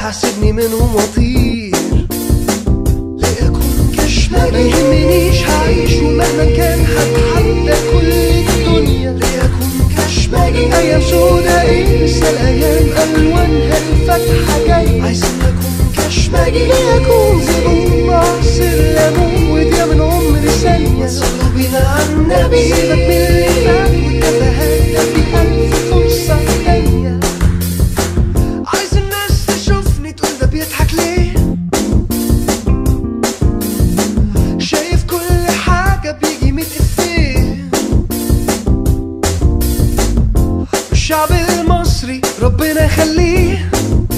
حاسبني منهم واطير لأكون كشمالي ما يهمنيش هعيش ومهما كان هتحدى كل الدنيا لأكون كشمالي أيام سودا انسى الأيام ألوانها الفاتحة جاي عايزين أكون كشمالي لأكون زبون معصر ليمون ودي من عمري ثانية صلوا بينا على النبي سيبك من اللي فات والتفاهات ده في ألف فرصة تانية عايز الناس تشوفني تقول ده بيضحك ليه شايف كل حاجة بيجي ميت افيه الشعب المصري ربنا يخليه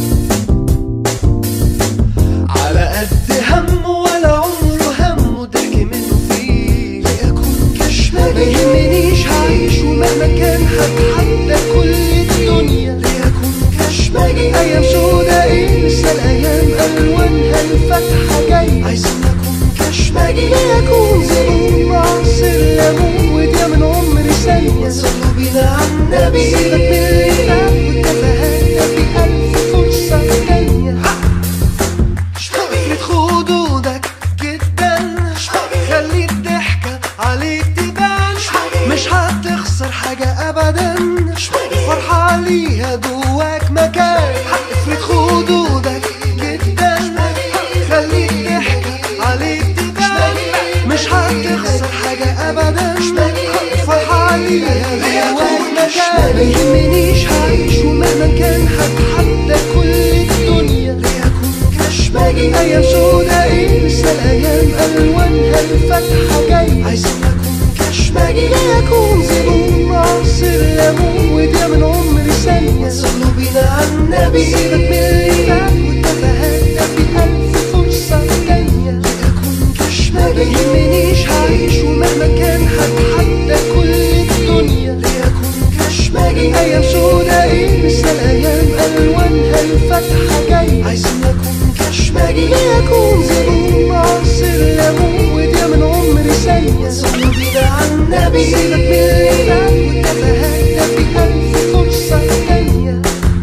على قد همه ولا عمره همه ضحك منه فيه لأكون كشمالي ما يهمنيش هعيش ومهما كان هتحدى كل الدنيا لأكون كشمالي أيام سودا انسى الأيام ألوانها الفاتحة جاي عايزين أكون كشمالي لأكون زبون معصر ليمون ودي من عمري ثانية صلوا بينا على النبي سيبك من اللي فات والتفاهات ده في ألف فرصة تانية افرد خدودك جدا خلي الضحكة عليك تبان مش هتخسر حاجة أبدا فرحة ليها جواك مكان افرد خدودك جدا خلي الضحكة عليك تبان مش هتخسر حاجة أبدا فرحة ليها جواك مكان ما يهمنيش هعيش ومهما كان هتحدى كل الدنيا ليكون كشمالي أيام سودا انسى الأيام ألوانها الفاتحة جاي عايزين أكون كشمالي ليكون زبون معصر ليمون ودي من عمري ثانية صلوا بينا على النبي سيبك من اللي فات والتفاهات ده في ألف فرصة تانية لأكون كشمالي ما يهمنيش هعيش ومهما كان هتحدى كل الدنيا ليكون كشمالي أيام سودا انسى الأيام ألوانها الفاتحة جاي عايزين أكون كشمالي ليكون زبون معصر ليمون ودي من عمري ثانية صلوا بينا على النبي سيبك من اللي فات والتفاهات ده في ألف فرصة تانية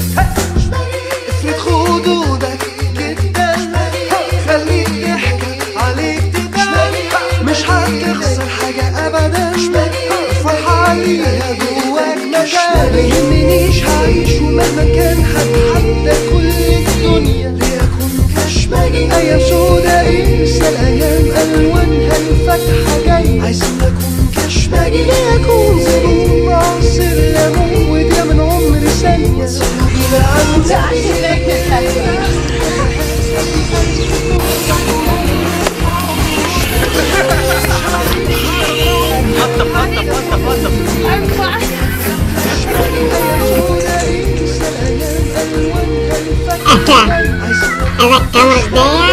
افرد خدودك جدا خلي الضحكة عليك تبان مش هتخسر حاجة أبدا فرحة ليها جواك مكان ما يهمنيش هعيش ومهما كان هتحدى كل الدنيا ليكون كشمالي أيام سودا انسى الأيام ألوانها الفاتحة جاي عايزين أكون كشمالي ليكون زبون معصر ليمون ودي من عمري ثانية صلوا بينا على Acá, a las camas de